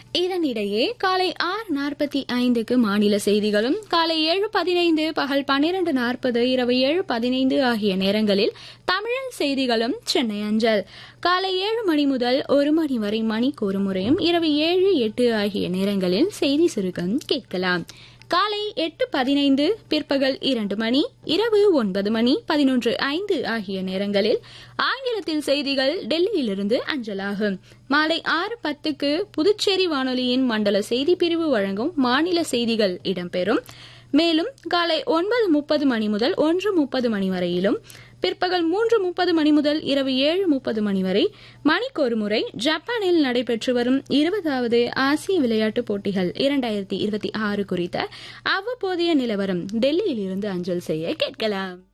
இதனிடையே காலை ஆறு நாற்பத்தி ஐந்துக்கு மாநில செய்திகளும் காலை ஏழு பதினைந்து பகல் பன்னிரண்டு நாற்பது இரவு ஏழு பதினைந்து ஆகிய நேரங்களில் தமிழில் செய்திகளும் சென்னை அஞ்சல் காலை ஏழு மணி முதல் ஒரு மணி வரை மணிக்கு ஒரு முறையும் இரவு ஏழு எட்டு ஆகிய நேரங்களில் செய்தி சுருக்கம் கேட்கலாம் காலை எட்டு பதினைந்து பிற்பகல் இரண்டு மணி இரவு ஒன்பது மணி பதினொன்று ஐந்து ஆகிய நேரங்களில் ஆங்கிலத்தில் செய்திகள் டெல்லியிலிருந்து அஞ்சலாகும் மாலை ஆறு பத்துக்கு புதுச்சேரி வானொலியின் மண்டல செய்தி பிரிவு வழங்கும் மாநில செய்திகள் இடம்பெறும் மேலும் காலை ஒன்பது முப்பது மணி முதல் ஒன்று முப்பது மணி வரையிலும் பிற்பகல் மூன்று முப்பது மணி முதல் இரவு ஏழு முப்பது மணி வரை மணிக்கொரு முறை ஜப்பானில் நடைபெற்று வரும் இருபதாவது ஆசிய விளையாட்டுப் போட்டிகள் இரண்டாயிரத்தி இருபத்தி ஆறு குறித்த அவ்வப்போதைய நிலவரம் டெல்லியில் இருந்து அஞ்சல் செய்ய கேட்கலாம்